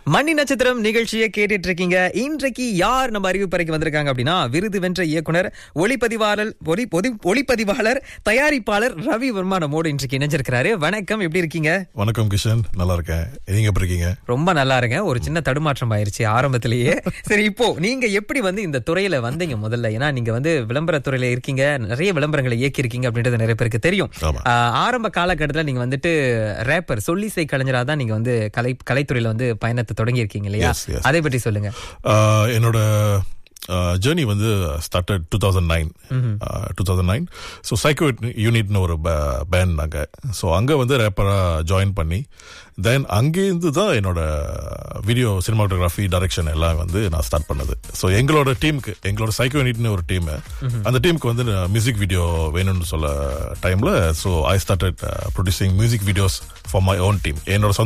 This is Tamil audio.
மணி நட்சத்திரம் நிகழ்ச்சியை கேட்டுட்டு இருக்கீங்க இன்றைக்கு யார் நம்ம அறிவிப்பறைக்கு வந்திருக்காங்க அப்படின்னா விருது வென்ற இயக்குனர் ஒளிப்பதிவாளர் ஒளி பொதி- ஒளிப்பதிவாளர் தயாரிப்பாளர் ரவி வர்மா நம்மோடு இன்றைக்கு இணைஞ்சிருக்கிறாரு வணக்கம் எப்படி இருக்கீங்க வணக்கம் கிஷன் நல்லா இருக்கேன் நீங்க எப்படி இருக்கீங்க ரொம்ப நல்லா இருங்க ஒரு சின்ன தடுமாற்றம் ஆயிருச்சு ஆரம்பத்திலேயே சரி இப்போ நீங்க எப்படி வந்து இந்த துறையில வந்தீங்க முதல்ல ஏன்னா நீங்க வந்து விளம்பர துறையில இருக்கீங்க நிறைய விளம்பரங்களை இயக்கி இருக்கீங்க அப்படின்றது நிறைய பேருக்கு தெரியும் ஆமா. ஆஹ், ஆரம்ப காலகட்டத்துல நீங்க வந்துட்டு ரேப்பர் சொல்லிசை கலைஞரா தான் நீங்க வந்து கலை கலைத்துறையில வந்து பயணத்தை தொடங்கி இருக்கீங்க இல்லையா Yes, yes. அதை பற்றி சொல்லுங்க ஆஹ் என்னோட ஜேர்னி வந்து started two thousand nine two thousand nine so psycho யூனிட்னு ஒரு பேண்ட் நாங்கள் ஸோ அங்கே வந்து ரேப்பராக ஜாயின் பண்ணி தென் அங்கேருந்து தான் என்னோட வீடியோ சினிமாட்டோகிராஃபி டைரக்ஷன் எல்லாம் வந்து நான் ஸ்டார்ட் பண்ணது ஸோ எங்களோட டீமுக்கு எங்களோட சைக்கோ யூனிட்னு ஒரு டீம் அந்த டீமுக்கு வந்து மியூசிக் வீடியோ வேணும்னு சொல்ல டைமில் so I started producing music videos for my own team என்னோட சொந்த